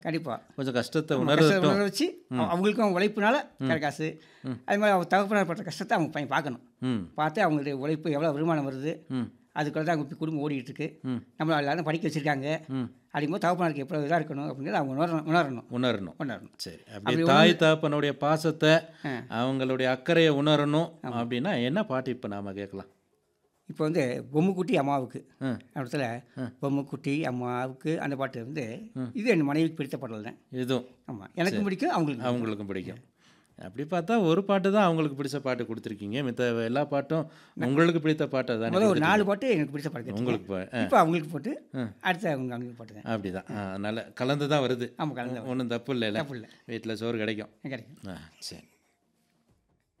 கண்டிப்பாக கொஞ்சம் கஷ்டத்தை கஷ்டத்தை உணரட்டும் உணர வச்சு அவ- அவங்களுக்கும் உழைப்புனால கிடைக்காசு அது மாதிரி அவங்க தகப்பனார் படுற கஷ்டத்தை அவங்க பையன் பார்க்கணும் ம் பார்த்து அவங்களுடைய உழைப்பு எவ்வளோ வருமானம் வருது ம் அதுக்குள்ள தான் அவங்க குடும்பம் ஓடிட்டு இருக்கு ம். நம்மள எல்லாரும் படிக்க வச்சிருக்காங்க ம் அப்படிங்கும்போது தகப்பனாருக்கு எவ்வளோ இதாக இருக்கணும் அப்படிங்கிறத அவங்க உணரணும் உணரணும் உணரணும் உணரணும் சரி அப்படியே தாய் தகப்பனுடைய பாசத்தை ஆ. அவங்களுடைய அக்கறையை உணரணும் அப்படின்னா என்ன பாட்டு இப்போ நாம கேட்கலாம் இப்போ வந்து பொம்முக்குட்டி அம்மாவுக்கு ஆ. இடத்துல பொம்முக்குட்டி அம்மாவுக்கு அந்த பாட்டு வந்து இது என் மனைவிக்கு பிடித்த பாடல் தான் இதுவும் ஆமாம் எனக்கும் பிடிக்கும் அவங்களுக்கு அவங்களுக்கும் பிடிக்கும் அப்படி பார்த்தா ஒரு பாட்டு தான் அவங்களுக்கு பிடிச்ச பாட்டு கொடுத்துருக்கீங்க மித்த எல்லா பாட்டும் உங்களுக்கு பிடித்த பாட்டை தானே முதல்ல ஒரு நாலு பாட்டு எனக்கு பிடிச்ச பாட்டு உங்களுக்கு பா- ஆ, இப்போ அவங்களுக்கு போட்டு அடுத்து அவங்க அவங்களுக்கு போட்டு தான் அப்படிதான் ஆ, அதனால கலந்து தான் வருது ஆமாம் கலந்து ஒன்றும் தப்பு இல்லைல்ல தப்பு இல்லை வீட்டில் சோறு கிடைக்கும் கிடைக்கும் ஆ சரி